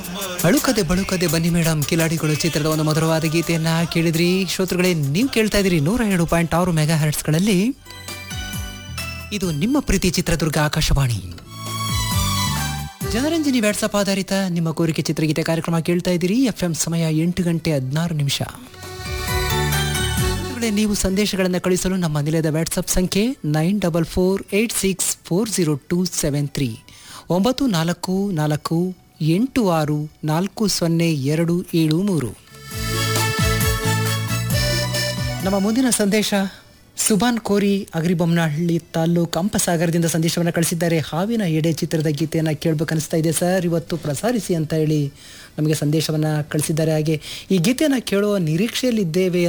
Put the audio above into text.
ಅಳುಕದೆ ಬಳುಕದೆ ಬನ್ನಿ ಮೇಡಮ್ ಕಿಲಾಡಿಗಳು ಚಿತ್ರದ ಒಂದು ಮಧುರವಾದ ಗೀತೆಯನ್ನ ಕೇಳಿದ್ರಿ ಶ್ರೋತೃಗಳೇ ನೀವು ಕೇಳ್ತಾ ಇದ್ದೀರಿ ನೂರ ಎರಡು ಪಾಯಿಂಟ್ ಆರು ಮೆಗಾ ಹರ್ಟ್ಸ್ಗಳಲ್ಲಿ ಇದು ನಿಮ್ಮ ಪ್ರೀತಿ ಚಿತ್ರದುರ್ಗ ಆಕಾಶವಾಣಿ ಜನರಂಜನಿ ವ್ಯಾಟ್ಸಪ್ ಆಧಾರಿತ ನಿಮ್ಮ ಕೋರಿಕೆ ಚಿತ್ರಗೀತೆ ಕಾರ್ಯಕ್ರಮ ಕೇಳ್ತಾ ಇದ್ದೀರಿ ಎಫ್ ಎಂ ಸಮಯ ಎಂಟು ಗಂಟೆ ಹದಿನಾರು ನಿಮಿಷ ಶ್ರೋತೃಗಳೇ, ನೀವು ಸಂದೇಶಗಳನ್ನು ಕಳಿಸಲು ನಮ್ಮ ನಿಲಯದ ವ್ಯಾಟ್ಸಪ್ ಸಂಖ್ಯೆ nine double four eight six four zero two seven three ಒಂಬತ್ತು ನಾಲ್ಕು ನಾಲ್ಕು ಎಂಟು ಆರು ನಾಲ್ಕು ಸೊನ್ನೆ ಎರಡು ಏಳು ಮೂರು ನಮ್ಮ ಮುಂದಿನ ಸಂದೇಶ ಸುಬಾನ್ ಕೋರಿ ಅಗ್ರಿಬೊಮ್ಮನಹಳ್ಳಿ ತಾಲ್ಲೂಕು ಕಂಪಸಾಗರದಿಂದ ಸಂದೇಶವನ್ನು ಕಳಿಸಿದ್ದಾರೆ ಹಾವಿನ ಎಡೆ ಚಿತ್ರದ ಗೀತೆಯನ್ನು ಕೇಳಬೇಕನ್ನಿಸ್ತಾ ಇದೆ ಸರ್ ಇವತ್ತು ಪ್ರಸಾರಿಸಿ ಅಂತ ಹೇಳಿ ನಮಗೆ ಸಂದೇಶವನ್ನು ಕಳಿಸಿದ್ದಾರೆ ಹಾಗೆ ಈ ಗೀತೆಯನ್ನು ಕೇಳುವ ನಿರೀಕ್ಷೆಯಲ್ಲಿದ್ದೇವೆ